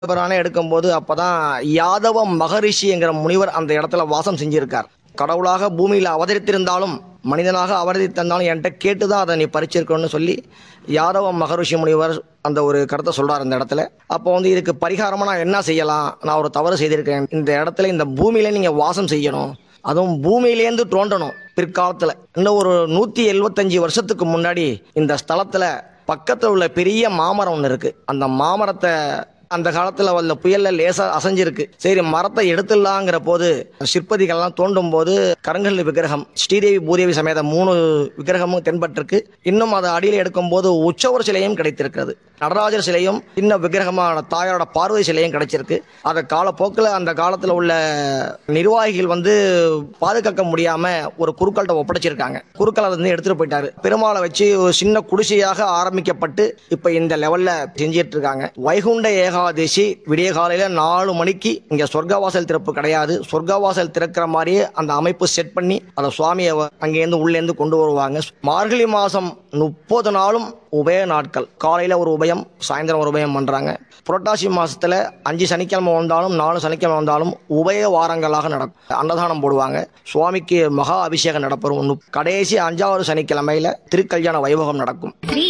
புராணம் எடுக்கும்போது அப்பதான் யாதவ மகரிஷிங்கிற முனிவர் அந்த இடத்துல வாசம் செஞ்சிருக்கார் கடவுளாக பூமியில் அவதரித்திருந்தாலும் மனிதனாக அவதரித்திருந்தாலும் என்கிட்ட கேட்டு தான் அதை நீ பறிச்சிருக்கணும்னு சொல்லி யாதவ மகரிஷி முனிவர் அந்த ஒரு கருத்தை சொல்றார் இந்த இடத்துல அப்போ வந்து இதுக்கு பரிகாரமாக நான் என்ன செய்யலாம் நான் ஒரு தவறு செய்திருக்கேன் இந்த இடத்துல இந்த பூமியில நீங்கள் வாசம் செய்யணும் அதுவும் பூமியிலேருந்து தோண்டணும் பிற்காலத்தில் இன்னும் ஒரு நூற்றி எழுபத்தஞ்சி வருஷத்துக்கு முன்னாடி இந்த ஸ்தலத்தில் பக்கத்தில் உள்ள பெரிய மாமரம் ஒன்று இருக்குது அந்த மாமரத்தை அந்த காலத்தில் வந்த புயல்ல லேசா அசைஞ்சிருக்கு சரி மரத்தை எடுத்துடலாங்கிற போது சிற்பதிகள்லாம் தோண்டும் போது கருங்கல் விக்கிரகம் ஸ்ரீதேவி பூதேவி சமேத மூணு விக்கிரகமும் தென்பட்டிருக்கு இன்னும் அதை அடியில் எடுக்கும்போது உற்சவர் சிலையும் கிடைத்திருக்கிறது நடராஜர் சிலையும் சின்ன விக்கிரகமான தாயாரோட பார்வதி சிலையும் கிடைச்சிருக்கு அதை காலப்போக்கில் அந்த காலத்தில் உள்ள நிர்வாகிகள் வந்து பாதுகாக்க முடியாம ஒரு குருக்கள்கிட்ட ஒப்படைச்சிருக்காங்க குருக்கள் அதை வந்து எடுத்துட்டு போயிட்டாரு பெருமாளை வச்சு ஒரு சின்ன குடிசையாக ஆரம்பிக்கப்பட்டு இப்ப இந்த லெவல்ல செஞ்சிட்டு இருக்காங்க வைகுண்ட ஏகாதசி விடிய காலையில நாலு மணிக்கு இங்க சொர்க்கவாசல் திறப்பு கிடையாது சொர்க்கவாசல் திறக்கிற மாதிரியே அந்த அமைப்பு செட் பண்ணி அந்த சுவாமியை வ- அங்கேருந்து உள்ளேருந்து கொண்டு வருவாங்க மார்கழி மாசம் முப்பது நாளும் உபய நாட்கள் காலையில ஒரு உபயம் சாயந்தரம் ஒரு உபயம் பண்றாங்க புரட்டாசி மாசத்துல அஞ்சு சனிக்கிழமை வந்தாலும் நாலு சனிக்கிழமை வந்தாலும் உபய வாரங்களாக நடக்கும் அன்னதானம் போடுவாங்க சுவாமிக்கு மகா அபிஷேகம் நடப்பெறும் கடைசி அஞ்சாவது சனிக்கிழமையில திருக்கல்யாண வைபவம் நடக்கும் ஸ்ரீ